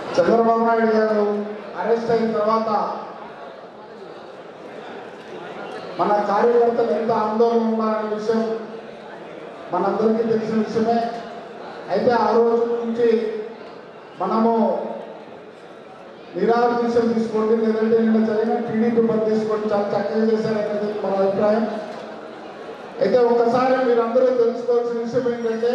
చంద్రబాబు నాయుడు గారు అరెస్ట్ అయిన తర్వాత మన కార్యకర్తలు ఎంత ఆందోళన ఉన్నారనే విషయం మనందరికీ తెలిసిన విషయమే అయితే ఆ రోజు నుంచి మనము నిరాహార దీక్షలు తీసుకోండి లేదంటే నిన్న జరిగిన టీడీపీ బంద్ తీసుకోండి చాలా చక్కగా చేశారనేది మన అభిప్రాయం అయితే ఒకసారి మీరందరూ తెలుసుకోవాల్సిన విషయం ఏంటంటే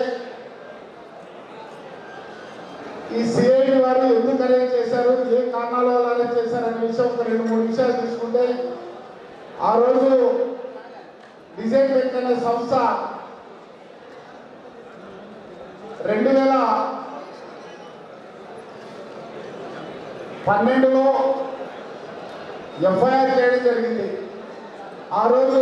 ఈ సిఐడి వారు ఎందుకు అరేంజ్ చేశారు ఏ కారణాల వల్ల అరేంజ్ చేశారు అనే విషయం ఒక రెండు మూడు విషయాలు తీసుకుంటే ఆ రోజు డిజైన్ టెక్ అనే సంస్థ రెండు వేల పన్నెండులో ఎఫ్ఐఆర్ చేయడం జరిగింది ఆ రోజు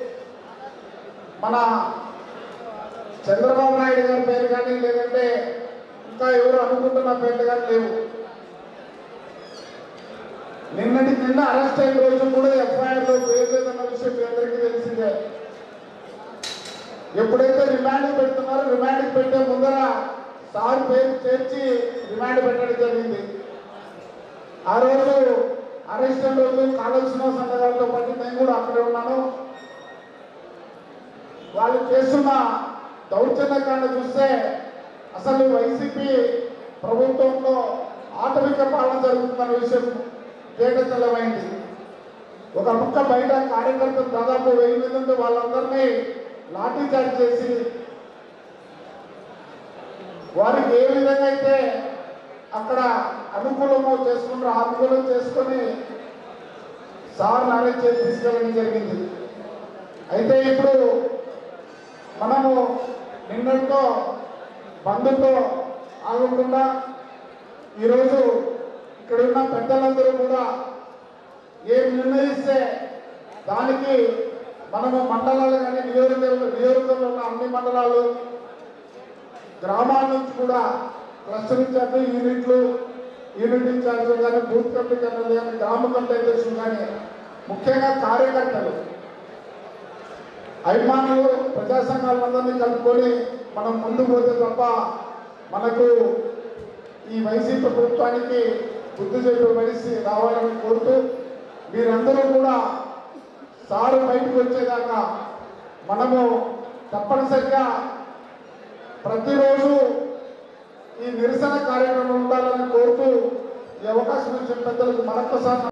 మన చంద్రబాబు నాయుడు గారి పేరు కానీ లేదంటే ఇంకా ఎవరు అనుకుంటున్న పేర్లు కానీ లేవు నిన్నటి నిన్న అరెస్ట్ అయిన రోజు కూడా ఎఫ్ఐఆర్లో పేరు లేదన్న విషయం మీ అందరికీ తెలిసిందే ఎప్పుడైతే రిమాండ్ పెడుతున్నారో రిమాండ్ పెట్టే ముందర సార్ పేరు చేర్చి రిమాండ్ పెట్టడం జరిగింది ఆ రోజు అరెస్ట్ అయిన రోజు కాళోత్సవ సంఘాలతో పాటు నేను కూడా అక్కడే ఉన్నాను వాళ్ళు చేస్తున్న దౌర్జన్యకాండ చూస్తే అసలు వైసీపీ ప్రభుత్వంలో ఆటవిక పాలన జరుగుతున్న విషయం తేటతెల్లమైంది ఒక పక్క బయట కార్యకర్తలు దాదాపు వెయ్యి మంది ఉంటే వాళ్ళందరినీ లాఠీ చార్జ్ చేసి వారికి ఏ విధంగా అయితే అక్కడ అనుకూలమో చేసుకుంటారో ఆ అనుకూలం చేసుకొని సార్ అరెస్ట్ చేసి తీసుకెళ్ళడం జరిగింది అయితే ఇప్పుడు మనము నిన్నటితో బంధుతో ఆగకుండా ఈరోజు ఇక్కడ ఉన్న పెద్దలందరూ కూడా ఏం నిర్ణయిస్తే దానికి మనము మండలాలు కానీ నియోజకవర్గ నియోజకవర్గంలో ఉన్న అన్ని మండలాలు గ్రామాల నుంచి కూడా క్లస్టర్ ఇన్ఛార్జ్ యూనిట్లు యూనిట్ ఇన్ఛార్జీలు కానీ బూత్ కమిటీ కమిటీలు కానీ గ్రామ కమిటీ అధ్యక్షులు కానీ ముఖ్యంగా కార్యకర్తలు అభిమానులు ప్రజా సంఘాలందరినీ కలుపుకొని మనం ముందుకు పోతే తప్ప మనకు ఈ వైసీపీ ప్రభుత్వానికి బుద్ధి చెప్పే పరిస్థితి రావాలని కోరుతూ మీరందరూ కూడా సారు బయటకు వచ్చేదాకా మనము తప్పనిసరిగా ప్రతిరోజు ఈ నిరసన కార్యక్రమం ఉండాలని కోరుతూ ఈ అవకాశం ఇచ్చిన పెద్దలకు మరొకసారి